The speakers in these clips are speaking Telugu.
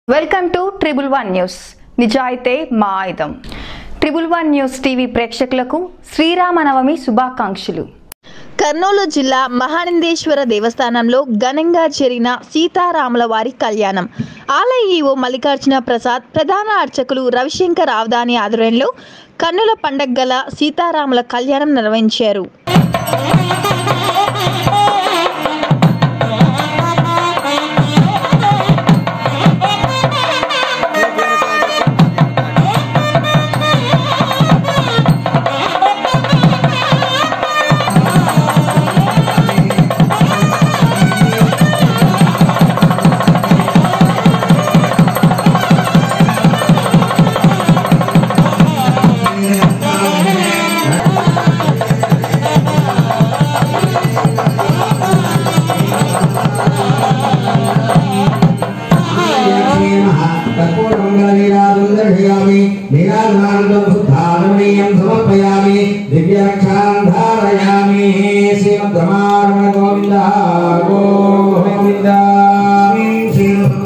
welcome to triple one news నిజాయితే మా ఆయుధం ట్రిబుల్ వన్ న్యూస్ టీవీ ప్రేక్షకులకు శ్రీరామనవమి శుభాకాంక్షలు కర్నూలు జిల్లా మహానందేశ్వర దేవస్థానంలో ఘనంగా జరిగిన సీతారాముల వారి కళ్యాణం ఆలయ ఈవో మల్లికార్జున ప్రసాద్ ప్రధాన అర్చకులు రవిశంకర్ ఆవదాని ఆధ్వర్యంలో కన్నుల పండగ గల సీతారాముల కళ్యాణం నిర్వహించారు कर्पूरमङ्गललीलादुन्दर्शयामि लीलानान्दं बुद्धारमणीयं समर्पयामि दिव्यरक्षां धारयामि श्रीमद्रमारमण गोविन्द गोविन्द श्रीमद्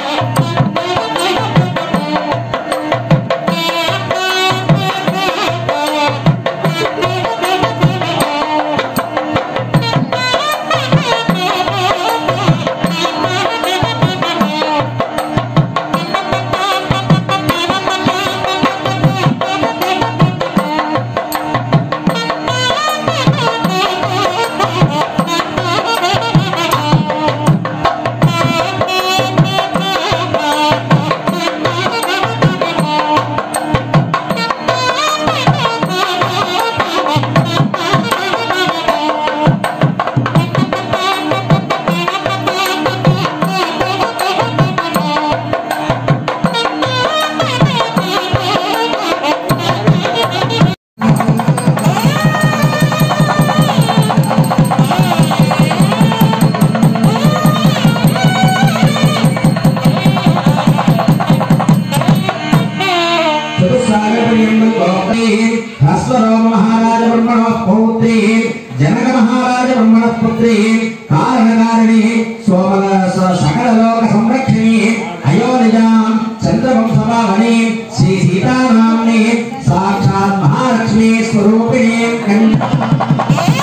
చతుస్సాగరపర్యంతం గోత్రైః హ్రస్వరోమ మహారాజ బ్రహ్మణः పౌత్రైः జనక మహారాజ బ్రహ్మణः పుత్రైः కారణకారిణి సోమల స- సకలలోక సంరక్షణి అయోనిజాం చంద్రవంశవాహని శ్రీ సీతానామ్ని సాక్షాత్ మహాలక్ష్మీ స్వరూపిణి కన్యా